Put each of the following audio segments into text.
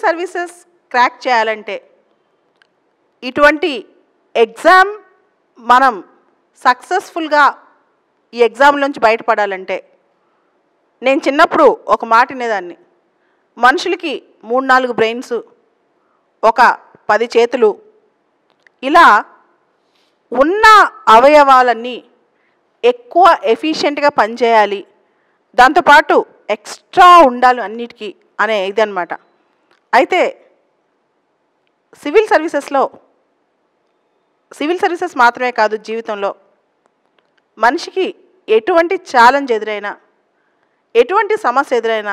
services crack చేయాలంటే ఇటువంటి exam మనం సక్సెస్ఫుల్గా ఈ ఎగ్జామ్ నుంచి బయటపడాలంటే నేను చిన్నప్పుడు ఒక మాట వినేదాన్ని మనుషులకి మూడు నాలుగు బ్రెయిన్స్ ఒక పది చేతులు ఇలా ఉన్న అవయవాలన్నీ ఎక్కువ ఎఫిషియెంట్గా పనిచేయాలి దాంతోపాటు ఎక్స్ట్రా ఉండాలి అన్నిటికీ అనే ఇది అనమాట అయితే సివిల్ సర్వీసెస్లో సివిల్ సర్వీసెస్ మాత్రమే కాదు జీవితంలో మనిషికి ఎటువంటి ఛాలెంజ్ ఎదురైనా ఎటువంటి సమస్య ఎదురైనా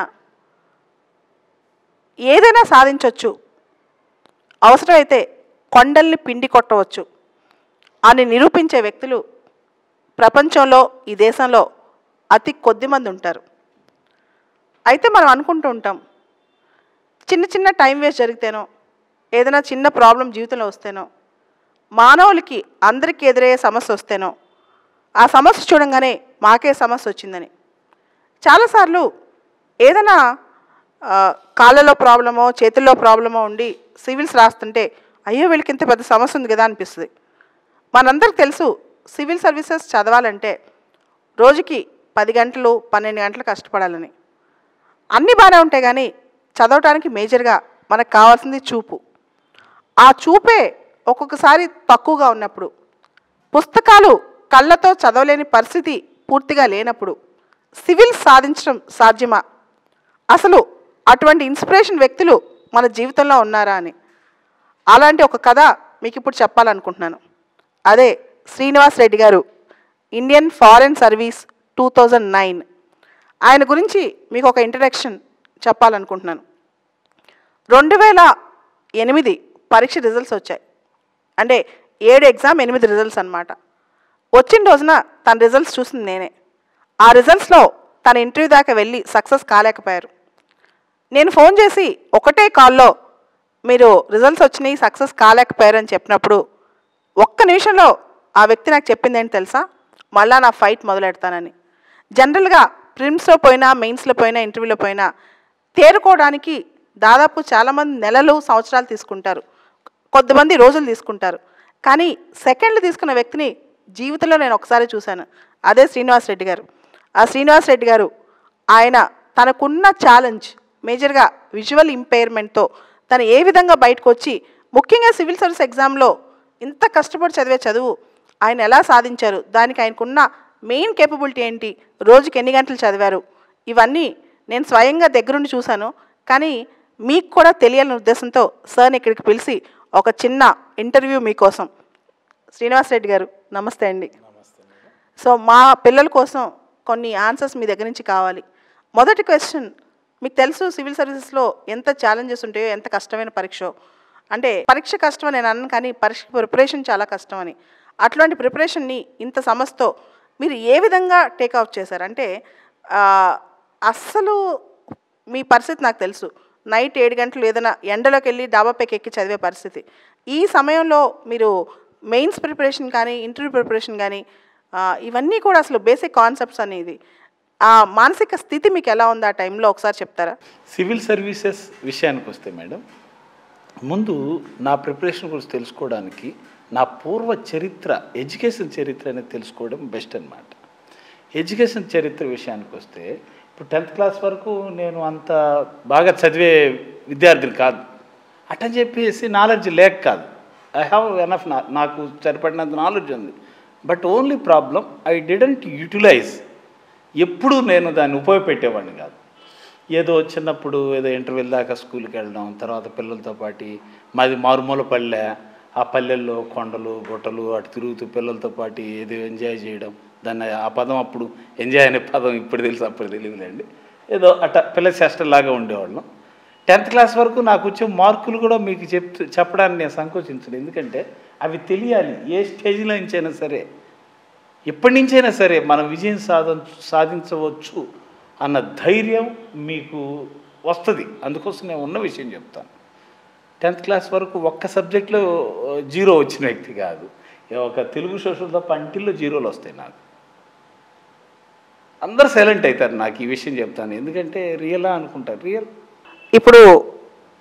ఏదైనా సాధించవచ్చు అవసరమైతే కొండల్ని పిండి కొట్టవచ్చు అని నిరూపించే వ్యక్తులు ప్రపంచంలో ఈ దేశంలో అతి కొద్ది మంది ఉంటారు అయితే మనం అనుకుంటూ ఉంటాం చిన్న చిన్న టైం వేస్ట్ జరిగితేనో ఏదైనా చిన్న ప్రాబ్లం జీవితంలో వస్తేనో మానవులకి అందరికీ ఎదురయ్యే సమస్య వస్తేనో ఆ సమస్య చూడంగానే మాకే సమస్య వచ్చిందని చాలాసార్లు ఏదైనా ఆ, కాళ్ళలో ప్రాబ్లమో చేతుల్లో ప్రాబ్లమో ఉండి సివిల్స్ రాస్తుంటే అయ్యో వీళ్ళకి ఇంత పెద్ద సమస్య ఉంది కదా అనిపిస్తుంది మనందరికి తెలుసు సివిల్ సర్వీసెస్ చదవాలంటే రోజుకి పది గంటలు పన్నెండు గంటలు కష్టపడాలని అన్నీ బాగానే ఉంటాయి కానీ చదవటానికి మేజర్గా మనకు కావాల్సింది చూపు ఆ చూపే ఒక్కొక్కసారి తక్కువగా ఉన్నప్పుడు పుస్తకాలు కళ్ళతో చదవలేని పరిస్థితి పూర్తిగా లేనప్పుడు సివిల్ సాధించడం సాధ్యమా అసలు అటువంటి ఇన్స్పిరేషన్ వ్యక్తులు మన జీవితంలో ఉన్నారా అని అలాంటి ఒక కథ మీకు ఇప్పుడు చెప్పాలనుకుంటున్నాను అదే శ్రీనివాస్ రెడ్డి గారు Indian foreign service two thousand nine ఆయన గురించి మీకు ఒక ఇంట్రడక్షన్ చెప్పాలనుకుంటున్నాను రెండు వేల ఎనిమిది పరీక్ష రిజల్ట్స్ వచ్చాయి అంటే ఏడు ఎగ్జామ్ ఎనిమిది రిజల్ట్స్ అన్నమాట వచ్చిన రోజున తన రిజల్ట్స్ చూసింది నేనే ఆ రిజల్ట్స్లో తన ఇంటర్వ్యూ దాకా వెళ్ళి సక్సెస్ కాలేకపోయారు నేను ఫోన్ చేసి ఒకటే కాల్లో మీరు రిజల్ట్స్ వచ్చినాయి సక్సెస్ కాలేకపోయారు అని చెప్పినప్పుడు ఒక్క నిమిషంలో ఆ వ్యక్తి నాకు చెప్పింది ఏంటి తెలుసా మళ్ళా నా ఫైట్ మొదలెడతానని జనరల్గా ప్రిమ్స్లో పోయినా మెయిన్స్లో పోయినా ఇంటర్వ్యూలో పోయినా తేరుకోవడానికి దాదాపు చాలామంది నెలలు సంవత్సరాలు తీసుకుంటారు కొంతమంది రోజులు తీసుకుంటారు కానీ సెకండ్లు తీసుకున్న వ్యక్తిని జీవితంలో నేను ఒకసారి చూశాను అదే శ్రీనివాస్ రెడ్డి గారు ఆ శ్రీనివాస్ రెడ్డి గారు ఆయన తనకున్న ఛాలెంజ్ మేజర్గా విజువల్ ఇంపైర్మెంట్తో తను ఏ విధంగా బయటకు వచ్చి ముఖ్యంగా సివిల్ సర్వీస్ ఎగ్జామ్లో ఇంత కష్టపడి చదివే చదువు ఆయన ఎలా సాధించారు దానికి ఆయనకున్న మెయిన్ కేపబిలిటీ ఏంటి రోజుకి ఎన్ని గంటలు చదివారు ఇవన్నీ నేను స్వయంగా దగ్గరుండి చూశాను కానీ మీకు కూడా తెలియాలనే ఉద్దేశంతో సార్ని ఇక్కడికి పిలిచి ఒక చిన్న ఇంటర్వ్యూ మీకోసం శ్రీనివాస్ రెడ్డి గారు నమస్తే అండి సో మా పిల్లల కోసం కొన్ని ఆన్సర్స్ మీ దగ్గర నుంచి కావాలి మొదటి క్వశ్చన్ మీకు తెలుసు సివిల్ సర్వీసెస్లో ఎంత ఛాలెంజెస్ ఉంటాయో ఎంత కష్టమైన పరీక్ష అంటే పరీక్ష కష్టం అని నేను అన్నాను కానీ పరీక్ష ప్రిపరేషన్ చాలా కష్టం అని అట్లాంటి ప్రిపరేషన్ని ఇంత సమస్యతో మీరు ఏ విధంగా టేక్అవుట్ చేశారు అంటే ఆ, అస్సలు మీ పరిస్థితి నాకు తెలుసు నైట్ ఏడు గంటలు ఏదైనా ఎండలోకి వెళ్ళి డాబా పైకి ఎక్కి చదివే పరిస్థితి ఈ సమయంలో మీరు మెయిన్స్ ప్రిపరేషన్ కానీ ఇంటర్వ్యూ ప్రిపరేషన్ కానీ ఆ, ఇవన్నీ కూడా అసలు బేసిక్ కాన్సెప్ట్స్ అనేది ఆ మానసిక స్థితి మీకు ఎలా ఉంది ఆ టైంలో ఒకసారి చెప్తారా సివిల్ సర్వీసెస్ విషయానికి వస్తే మేడం ముందు నా ప్రిపరేషన్ గురించి తెలుసుకోవడానికి నా పూర్వ చరిత్ర ఎడ్యుకేషన్ చరిత్ర అనేది తెలుసుకోవడం బెస్ట్ అన్నమాట ఎడ్యుకేషన్ చరిత్ర విషయానికి వస్తే ఇప్పుడు టెన్త్ క్లాస్ వరకు నేను అంత బాగా చదివే విద్యార్థిని కాదు అటని చెప్పేసి నాలెడ్జ్ లేక కాదు ఐ హ్యావ్ ఎనఫ్ నాకు సరిపడినంత నాలెడ్జ్ ఉంది but only problem I didn't utilise ఎప్పుడూ నేను దాన్ని ఉపయోగపెట్టేవాడిని కాదు ఏదో చిన్నప్పుడు ఏదో ఇంటర్వ్యూల దాకా స్కూల్కి వెళ్ళడం తర్వాత పిల్లలతో పాటు మాది మారుమూల పల్లె ఆ పల్లెల్లో కొండలు గుట్టలు అటు తిరుగుతూ పిల్లలతో పాటు ఏదో ఎంజాయ్ చేయడం దాన్ని ఆ పదం అప్పుడు ఎంజాయ్ అనే పదం ఇప్పుడు తెలుసు అప్పుడు తెలియదులేండి ఏదో అట్ట పిల్ల చేష్టలాగా ఉండేవాళ్ళం టెన్త్ క్లాస్ వరకు నాకు వచ్చే మార్కులు కూడా మీకు చెప్తూ చెప్పడానికి నేను సంకోచించను ఎందుకంటే అవి తెలియాలి ఏ స్టేజ్లో నుంచైనా సరే ఎప్పటి నుంచైనా సరే మనం విజయం సాధ సాధించవచ్చు అన్న ధైర్యం మీకు వస్తుంది అందుకోసం నేను ఉన్న విషయం చెప్తాను టెన్త్ క్లాస్ వరకు ఒక్క సబ్జెక్ట్లో జీరో వచ్చిన వ్యక్తి కాదు ఏ ఒక తెలుగు సోషల్ తప్ప అంటిల్లో జీరోలు వస్తాయి నాకు అందరు సైలెంట్ అవుతారు నాకు ఈ విషయం చెప్తాను ఎందుకంటే రియలా అనుకుంటారు రియల్ ఇప్పుడు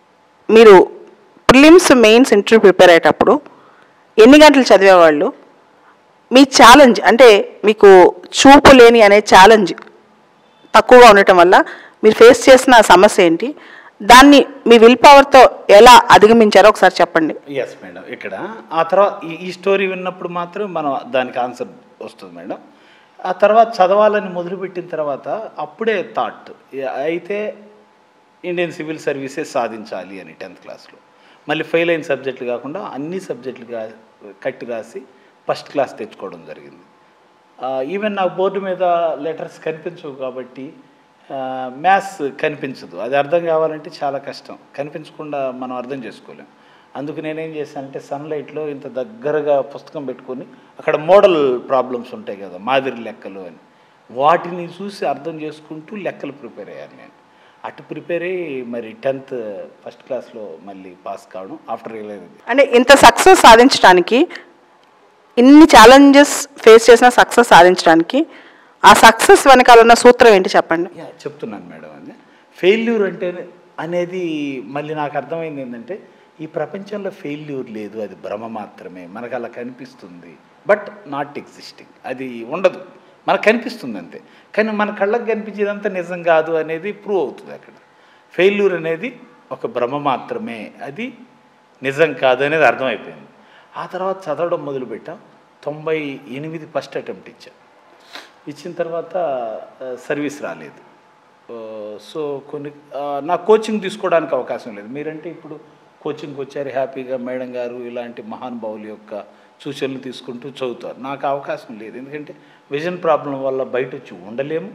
మీరు ప్రిలిమ్స్ మెయిన్స్ ఇంటర్వ్యూ ప్రిపేర్ అయ్యేటప్పుడు ఎన్ని గంటలు చదివేవాళ్ళు మీ ఛాలెంజ్ అంటే మీకు చూపు లేని అనే ఛాలెంజ్ తక్కువగా ఉండటం వల్ల మీరు ఫేస్ చేసిన సమస్య ఏంటి దాన్ని మీ విల్ పవర్తో ఎలా అధిగమించారో ఒకసారి చెప్పండి ఎస్ మేడం ఇక్కడ ఆ తర్వాత ఈ ఈ స్టోరీ విన్నప్పుడు మాత్రం మనం దానికి ఆన్సర్ వస్తుంది మేడం ఆ తర్వాత చదవాలని మొదలుపెట్టిన తర్వాత అప్పుడే థాట్ అయితే ఇండియన్ సివిల్ సర్వీసెస్ సాధించాలి అని టెన్త్ క్లాస్లో మళ్ళీ ఫెయిల్ అయిన సబ్జెక్టులు కాకుండా అన్ని సబ్జెక్టులు గా కట్టి రాసి ఫస్ట్ క్లాస్ తెచ్చుకోవడం జరిగింది ఈవెన్ నాకు బోర్డు మీద లెటర్స్ కనిపించవు కాబట్టి మ్యాథ్స్ కనిపించదు అది అర్థం కావాలంటే చాలా కష్టం కనిపించకుండా మనం అర్థం చేసుకోలేం అందుకు నేనేం చేశానంటే సన్లైట్లో ఇంత దగ్గరగా పుస్తకం పెట్టుకొని అక్కడ మోడల్ ప్రాబ్లమ్స్ ఉంటాయి కదా మాదిరి లెక్కలు అని వాటిని చూసి అర్థం చేసుకుంటూ లెక్కలు ప్రిపేర్ అయ్యాను నేను అటు ప్రిపేర్ అయ్యి మరి టెన్త్ ఫస్ట్ క్లాస్లో మళ్ళీ పాస్ కావడం ఆఫ్టర్ రియలైజ్ అంటే ఇంత సక్సెస్ సాధించడానికి ఇన్ని ఛాలెంజెస్ ఫేస్ చేసిన సక్సెస్ సాధించడానికి ఆ సక్సెస్ వెనకాల ఉన్న సూత్రం ఏంటి చెప్పండి యా చెప్తున్నాను మేడం అది ఫెయిల్యూర్ అంటే అనేది మళ్ళీ నాకు అర్థమైంది ఏంటంటే ఈ ప్రపంచంలో ఫెయిల్యూర్ లేదు అది భ్రమ మాత్రమే మనకు అలా కనిపిస్తుంది బట్ నాట్ ఎగ్జిస్టింగ్ అది ఉండదు మనకు కనిపిస్తుంది అంతే కానీ మన కళ్ళకు కనిపించేదంతా నిజం కాదు అనేది ప్రూవ్ అవుతుంది అక్కడ ఫెయిల్యూర్ అనేది ఒక భ్రమ మాత్రమే అది నిజం కాదు అనేది అర్థమైపోయింది ఆ తర్వాత చదవడం మొదలుపెట్టాం తొంభై ఎనిమిది ఫస్ట్ అటెంప్ట్ ఇచ్చా ఇచ్చిన తర్వాత ఆ, సర్వీస్ రాలేదు ఆ, సో కొన్ని ఆ, నాకు కోచింగ్ తీసుకోవడానికి అవకాశం లేదు మీరంటే ఇప్పుడు కోచింగ్కి వచ్చారు హ్యాపీగా మేడం గారు ఇలాంటి మహానుభావుల యొక్క సూచనలు తీసుకుంటూ చదువుతారు నాకు అవకాశం లేదు ఎందుకంటే విజన్ ప్రాబ్లం వల్ల బయట వచ్చి ఉండలేము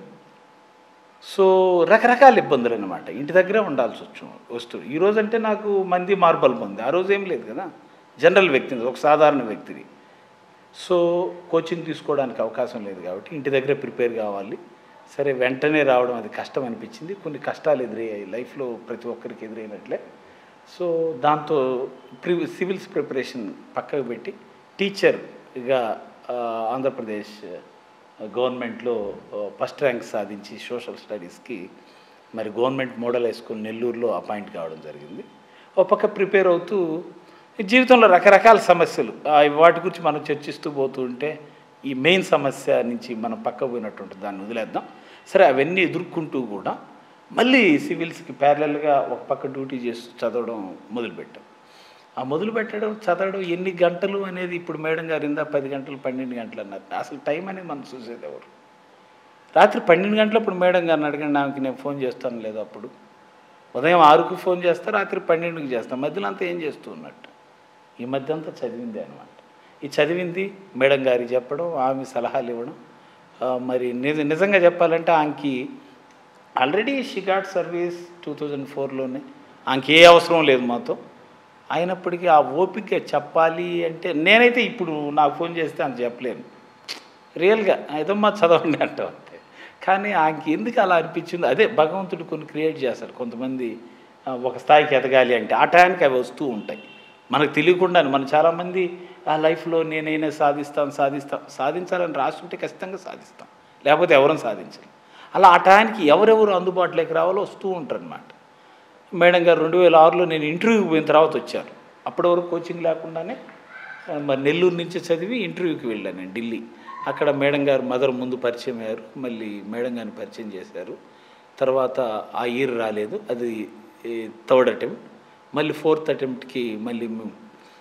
సో రకరకాల ఇబ్బందులు అనమాట ఇంటి దగ్గరే ఉండాల్సి వచ్చు వస్తుంది ఈ రోజు అంటే నాకు మంది మార్బల్ ఉంది ఆ రోజు ఏం లేదు కదా జనరల్ వ్యక్తిని ఒక సాధారణ వ్యక్తిని సో కోచింగ్ తీసుకోవడానికి అవకాశం లేదు కాబట్టి ఇంటి దగ్గరే ప్రిపేర్ కావాలి సరే వెంటనే రావడం అది కష్టం అనిపించింది కొన్ని కష్టాలు ఎదురయ్యాయి లైఫ్లో ప్రతి ఒక్కరికి ఎదురైనట్లే సో దాంతో ప్రి సివిల్స్ ప్రిపరేషన్ పక్కకు పెట్టి టీచర్గా ఆ, ఆంధ్రప్రదేశ్ గవర్నమెంట్లో ఫస్ట్ ర్యాంక్ సాధించి సోషల్ స్టడీస్కి మరి గవర్నమెంట్ మోడల్ వేసుకుని నెల్లూరులో అపాయింట్ కావడం జరిగింది ఒక పక్క ప్రిపేర్ అవుతూ జీవితంలో రకరకాల సమస్యలు ఆ, వాటి గురించి మనం చర్చిస్తూ పోతూ ఉంటే ఈ మెయిన్ సమస్య నుంచి మనం పక్క పోయినటువంటి దాన్ని వదిలేద్దాం సరే అవన్నీ ఎదుర్కొంటూ కూడా మళ్ళీ సివిల్స్కి ప్యారలల్గా ఒక పక్క డ్యూటీ చేస్తూ చదవడం మొదలుపెట్టాం ఆ మొదలు పెట్టడం చదవడం ఎన్ని గంటలు అనేది ఇప్పుడు మేడం గారు ఇందా పది గంటలు పన్నెండు గంటలు అన్నారు అసలు టైం అనేది మనం చూసేది ఎవరు రాత్రి పన్నెండు గంటలప్పుడు మేడం గారిని అడగండి నాకు నేను ఫోన్ చేస్తాను లేదు అప్పుడు ఉదయం ఆరుకు ఫోన్ చేస్తా రాత్రి పన్నెండుకి చేస్తాను మధ్యలో అంతా ఏం చేస్తూ ఉన్నట్టు ఈ మధ్య అంతా చదివింది అనమాట ఈ చదివింది మేడం గారికి చెప్పడం ఆమె సలహాలు ఇవ్వడం ఆ, మరి నిజ నిజంగా చెప్పాలంటే ఆమెకి already she got service two thousand ఫోర్లోనే ఆమెకి ఏ అవసరం లేదు మాతో అయినప్పటికీ ఆ ఓపిక చెప్పాలి అంటే నేనైతే ఇప్పుడు నాకు ఫోన్ చేస్తే అంత చెప్పలేను రియల్గా ఏదమ్మా చదవండి అంటాం అంతే కానీ ఆయనకి ఎందుకు అలా అనిపించింది అదే భగవంతుడు కొన్ని క్రియేట్ చేస్తాడు కొంతమంది ఆ, ఒక స్థాయికి ఎదగాలి అంటే ఆ టైంకి అవి వస్తూ ఉంటాయి మనకు తెలియకుండా మనం చాలామంది ఆ లైఫ్లో నేనైనా సాధిస్తాను సాధిస్తాను సాధించాలని రాసుంటే ఖచ్చితంగా సాధిస్తాం లేకపోతే ఎవరం సాధించలేం అలా ఆ టైంకి ఎవరెవరు అందుబాటులోకి రావాలో వస్తూ ఉంటారు అనమాట మేడం గారు రెండు వేల ఆరులో నేను ఇంటర్వ్యూకి పోయిన తర్వాత వచ్చారు అప్పటి వరకు కోచింగ్ లేకుండానే ఆ, మరి నెల్లూరు నుంచి చదివి ఇంటర్వ్యూకి వెళ్ళాను నేను ఢిల్లీ అక్కడ మేడం గారు మదర్ ముందు పరిచయం అయ్యారు మళ్ళీ మేడం గారిని పరిచయం చేశారు తర్వాత ఆ ఇయర్ రాలేదు అది థర్డ్ అటెంప్ట్ మళ్ళీ ఫోర్త్ అటెంప్ట్కి మళ్ళీ మేము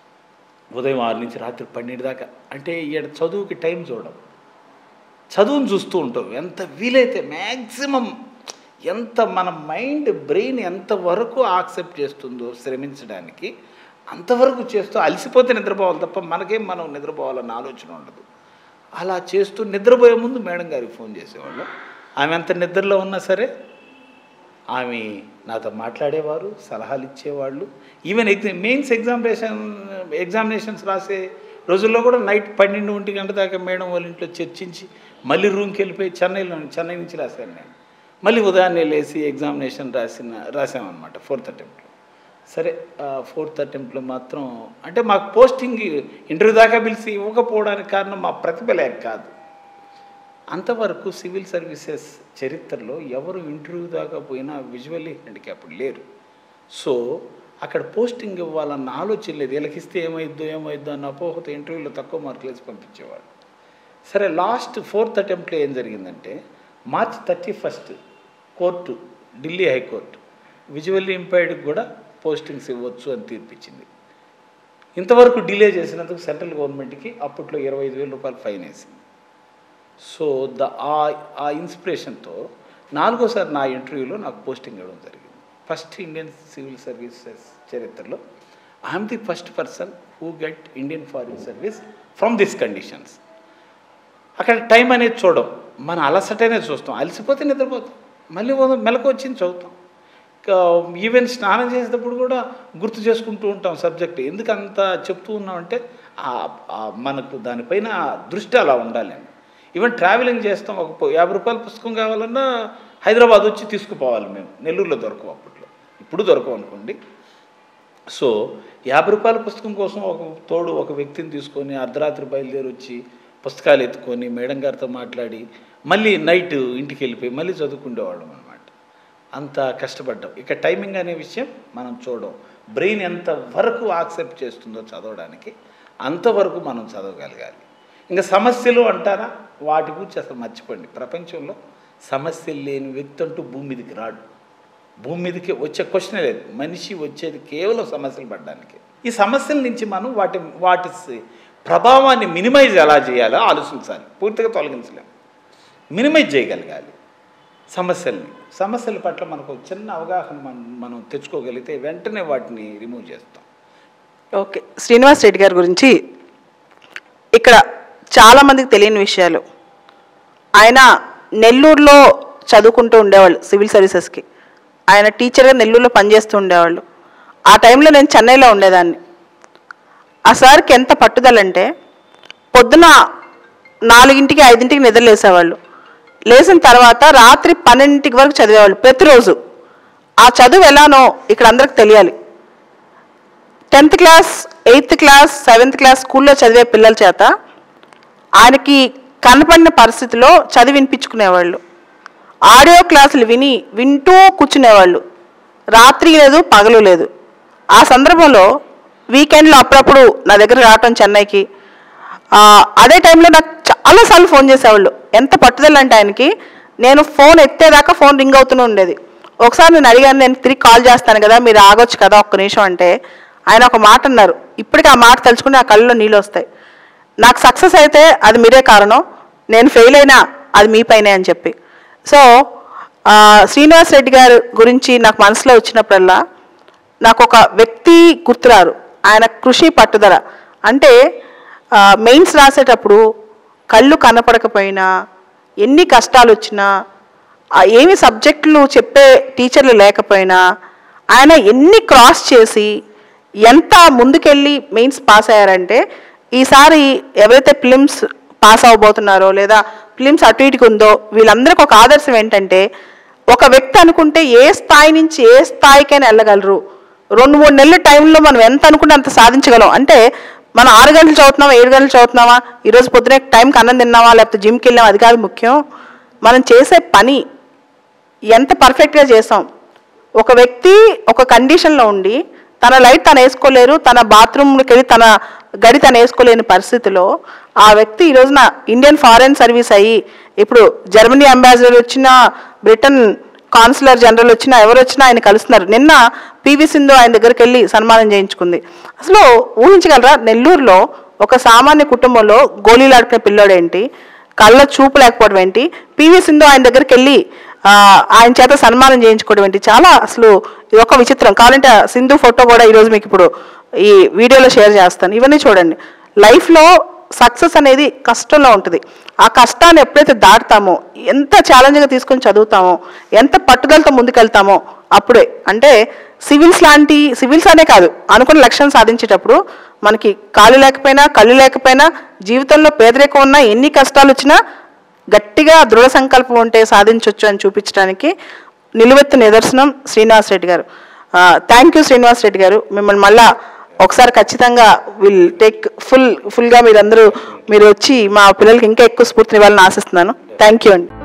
ఉదయం ఆరు నుంచి రాత్రి పన్నెండు దాకా అంటే ఈడ చదువుకి టైం చూడడం చదువును చూస్తూ ఉంటాం ఎంత వీలైతే మ్యాక్సిమం ఎంత మన మైండ్ బ్రెయిన్ ఎంతవరకు యాక్సెప్ట్ చేస్తుందో శ్రమించడానికి అంతవరకు చేస్తూ అలసిపోతే నిద్రపోవాలి తప్ప మనకేం మనం నిద్రపోవాలన్న ఆలోచన ఉండదు అలా చేస్తూ నిద్రపోయే ముందు మేడం గారికి ఫోన్ చేసేవాళ్ళం ఆమె ఎంత నిద్రలో ఉన్నా సరే ఆమె నాతో మాట్లాడేవారు సలహాలు ఇచ్చేవాళ్ళు even exam mains examination examinations రాసే రోజుల్లో కూడా నైట్ పన్నెండు ఒంటి గంట దాకా మేడం వాళ్ళ ఇంట్లో చర్చించి మళ్ళీ రూమ్కి వెళ్ళిపోయి చెన్నైలో చెన్నై నుంచి రాశాను నేను మళ్ళీ ఉదయాన్నే లేచి ఎగ్జామినేషన్ రాసిన రాసామన్నమాట ఫోర్త్ అటెంప్ట్లో సరే ఫోర్త్ అటెంప్ట్లో మాత్రం అంటే మాకు పోస్టింగ్ ఇంటర్వ్యూ దాకా పిలిచి ఇవ్వకపోవడానికి కారణం మా ప్రతిభ లేక కాదు అంతవరకు సివిల్ సర్వీసెస్ చరిత్రలో ఎవరు ఇంటర్వ్యూ దాకా పోయినా విజువల్లీ హ్యాండిక్యాప్డ్ లేరు సో అక్కడ పోస్టింగ్ ఇవ్వాలన్న ఆలోచన లేదు వీళ్ళకి ఇస్తే ఏమైద్దో ఏమైద్దో అన్న అపోహతో ఇంటర్వ్యూలో తక్కువ మార్కులు వేసి పంపించేవాడు సరే లాస్ట్ ఫోర్త్ అటెంప్ట్లో ఏం జరిగిందంటే March thirty first court Delhi high court visually ఇంపైర్డ్కి కూడా పోస్టింగ్స్ ఇవ్వచ్చు అని తీర్పిచ్చింది ఇంతవరకు డిలే చేసినందుకు సెంట్రల్ గవర్నమెంట్కి అప్పట్లో ఇరవై ఐదు వేల రూపాయలు ఫైన్ వేసింది సో ద ఆ ఆ ఇన్స్పిరేషన్తో నాలుగోసారి నా ఇంటర్వ్యూలో నాకు పోస్టింగ్ ఇవ్వడం జరిగింది ఫస్ట్ ఇండియన్ సివిల్ సర్వీసెస్ చరిత్రలో I'm the first person who get Indian foreign service from this conditions అక్కడ టైం అనేది చూడం మన అలసటనే చూస్తాం అలసిపోతే నిద్రపోతాం మళ్ళీ ఉదయం మెలకు వచ్చింది చదువుతాం ఇంకా ఈవెన్ స్నానం చేసేటప్పుడు కూడా గుర్తు చేసుకుంటూ ఉంటాం సబ్జెక్ట్ ఎందుకు అంత చెప్తూ ఉన్నామంటే ఆ- ఆ మనకు దానిపైన దృష్టి అలా ఉండాలండి ఈవెన్ ట్రావెలింగ్ చేస్తాం ఒక పు- యాభై రూపాయల పుస్తకం కావాలన్నా హైదరాబాద్ వచ్చి తీసుకుపోవాలి మేము నెల్లూరులో దొరకవు అప్పట్లో ఇప్పుడు దొరకవు అనుకోండి సో యాభై రూపాయల పుస్తకం కోసం ఒక తోడు ఒక వ్యక్తిని తీసుకొని అర్ధరాత్రి బయలుదేరి వచ్చి పుస్తకాలు ఎత్తుకొని మేడం గారితో మాట్లాడి మళ్ళీ నైట్ ఇంటికి వెళ్ళిపోయి మళ్ళీ చదువుకునేవాళ్ళం అనమాట అంత కష్టపడ్డాం ఇక టైమింగ్ అనే విషయం మనం చూడం బ్రెయిన్ ఎంత వరకు యాక్సెప్ట్ చేస్తుందో చదవడానికి అంతవరకు మనం చదవగలగాలి ఇంకా సమస్యలు అంటారా వాటి గురించి అసలు మర్చిపోండి ప్రపంచంలో సమస్యలు లేని వ్యక్తి అంటూ భూమి మీదకి రాడు భూమి మీదకి వచ్చే క్వశ్చన్ లేదు మనిషి వచ్చేది కేవలం సమస్యలు పడడానికి ఈ సమస్యల నుంచి మనం వాటి వాటి స- ప్రభావాన్ని మినిమైజ్ ఎలా చేయాలో ఆలోచించాలి పూర్తిగా తొలగించలేం మినిమైజ్ చేయగలగాలి సమస్యల్ని సమస్యల పట్ల మనకు ఒక చిన్న అవగాహన మనం మనం తెచ్చుకోగలిగితే వెంటనే వాటిని రిమూవ్ చేస్తాం ఓకే శ్రీనివాస్ రెడ్డి గారి గురించి ఇక్కడ చాలామందికి తెలియని విషయాలు ఆయన నెల్లూరులో చదువుకుంటూ ఉండేవాళ్ళు సివిల్ సర్వీసెస్కి ఆయన టీచర్గా నెల్లూరులో పనిచేస్తూ ఉండేవాళ్ళు ఆ టైంలో నేను చెన్నైలో ఉండేదాన్ని ఆ సార్కి ఎంత పట్టుదలంటే పొద్దున నాలుగింటికి ఐదింటికి నిద్ర లేసేవాళ్ళు లేచిన తర్వాత రాత్రి పన్నెండింటికి వరకు చదివేవాళ్ళు ప్రతిరోజు ఆ చదువు ఎలానో ఇక్కడ అందరికి తెలియాలి tenth class eighth class seventh class స్కూల్లో చదివే పిల్లల చేత ఆయనకి కనపడిన పరిస్థితిలో చదివి వినిపించుకునేవాళ్ళు ఆడియో క్లాసులు విని వింటూ కూర్చునేవాళ్ళు రాత్రి లేదు పగలు లేదు ఆ సందర్భంలో వీకెండ్లో అప్పుడప్పుడు నా దగ్గర రావటం చెన్నైకి ఆ, అదే టైంలో నాకు చాలాసార్లు ఫోన్ చేసేవాళ్ళు ఎంత పట్టుదల అంటే ఆయనకి నేను ఫోన్ ఎత్తేదాకా ఫోన్ రింగ్ అవుతూనే ఉండేది ఒకసారి నేను అడిగాను నేను తిరిగి కాల్ చేస్తాను కదా మీరు ఆగొచ్చు కదా ఒక్క నిమిషం అంటే ఆయన ఒక మాట అన్నారు ఇప్పటికీ ఆ మాట తలుచుకుని ఆ కళ్ళలో నీళ్ళు వస్తాయి నాకు సక్సెస్ అయితే అది మీరే కారణం నేను ఫెయిల్ అయినా అది మీ పైనే అని చెప్పి సో ఆ, శ్రీనివాస్ రెడ్డి గారు గురించి నాకు మనసులో వచ్చినప్పుడల్లా నాకు ఒక వ్యక్తి గుర్తురారు ఆయన కృషి పట్టుదల అంటే మెయిన్స్ రాసేటప్పుడు కళ్ళు కనపడకపోయినా ఎన్ని కష్టాలు వచ్చినా ఆ ఏమి సబ్జెక్టులు చెప్పే టీచర్లు లేకపోయినా ఆయన ఎన్ని క్రాస్ చేసి ఎంత ముందుకెళ్ళి మెయిన్స్ పాస్ అయ్యారంటే ఈసారి ఎవరైతే ఫిలిమ్స్ పాస్ అవ్వబోతున్నారో లేదా ఫిలిమ్స్ అటు ఇటుకు ఉందో వీళ్ళందరికీ ఒక ఆదర్శం ఏంటంటే ఒక వ్యక్తి అనుకుంటే ఏ స్థాయి నుంచి ఏ స్థాయికైనా వెళ్ళగలరు రెండు మూడు నెలల టైంలో మనం ఎంత అనుకుంటే అంత సాధించగలం అంటే మనం ఆరు గంటలు చదువుతున్నామా ఏడు గంటలు చదువుతున్నామా ఈరోజు పొద్దునే టైంకి అన్నం తిన్నామా లేకపోతే జిమ్కి వెళ్ళామా అది కాదు ముఖ్యం మనం చేసే పని ఎంత పర్ఫెక్ట్గా చేసాం ఒక వ్యక్తి ఒక కండిషన్లో ఉండి తన లైట్ తను వేసుకోలేరు తన బాత్రూమ్కి వెళ్ళి తన గడి తను వేసుకోలేని పరిస్థితిలో ఆ వ్యక్తి ఈ రోజున ఇండియన్ ఫారెన్ సర్వీస్ అయ్యి ఇప్పుడు జర్మనీ అంబాసిడర్ వచ్చినా బ్రిటన్ కాన్సులర్ జనరల్ వచ్చినా ఎవరు వచ్చినా ఆయన కలుస్తున్నారు నిన్న పివి సింధు ఆయన దగ్గరికి వెళ్ళి సన్మానం చేయించుకుంది అసలు ఊహించగలరా నెల్లూరులో ఒక సామాన్య కుటుంబంలో గోళీలు ఆడుకునే పిల్లోడేంటి కళ్ళ చూపు లేకపోవడం ఏంటి పివి సింధు ఆయన దగ్గరికి వెళ్ళి ఆ, ఆయన చేత సన్మానం చేయించుకోవడం ఏంటి చాలా అసలు ఇది ఒక విచిత్రం కావాలంటే ఆ సింధు ఫోటో కూడా ఈరోజు మీకు ఇప్పుడు ఈ వీడియోలో షేర్ చేస్తాను ఇవన్నీ చూడండి లైఫ్లో సక్సెస్ అనేది కష్టంలో ఉంటుంది ఆ కష్టాన్ని ఎప్పుడైతే దాటుతామో ఎంత ఛాలెంజ్గా తీసుకొని చదువుతామో ఎంత పట్టుదలతో ముందుకెళ్తామో అప్పుడే అంటే సివిల్స్ లాంటి సివిల్స్ అనే కాదు అనుకున్న లక్ష్యం సాధించేటప్పుడు మనకి కాళ్ళు లేకపోయినా కళ్ళు లేకపోయినా జీవితంలో పేదరికం ఉన్నా ఎన్ని కష్టాలు వచ్చినా గట్టిగా దృఢ సంకల్పం ఉంటే సాధించవచ్చు అని చూపించడానికి నిలువెత్తు నిదర్శనం శ్రీనివాస్ రెడ్డి గారు థ్యాంక్ యూ శ్రీనివాస్ రెడ్డి గారు మిమ్మల్ని మళ్ళా ఒకసారి ఖచ్చితంగా విల్ టేక్ ఫుల్ ఫుల్గా మీరందరూ మీరు వచ్చి మా పిల్లలకి ఇంకా ఎక్కువ స్ఫూర్తినివ్వాలని ఆశిస్తున్నాను థ్యాంక్ యూ అండి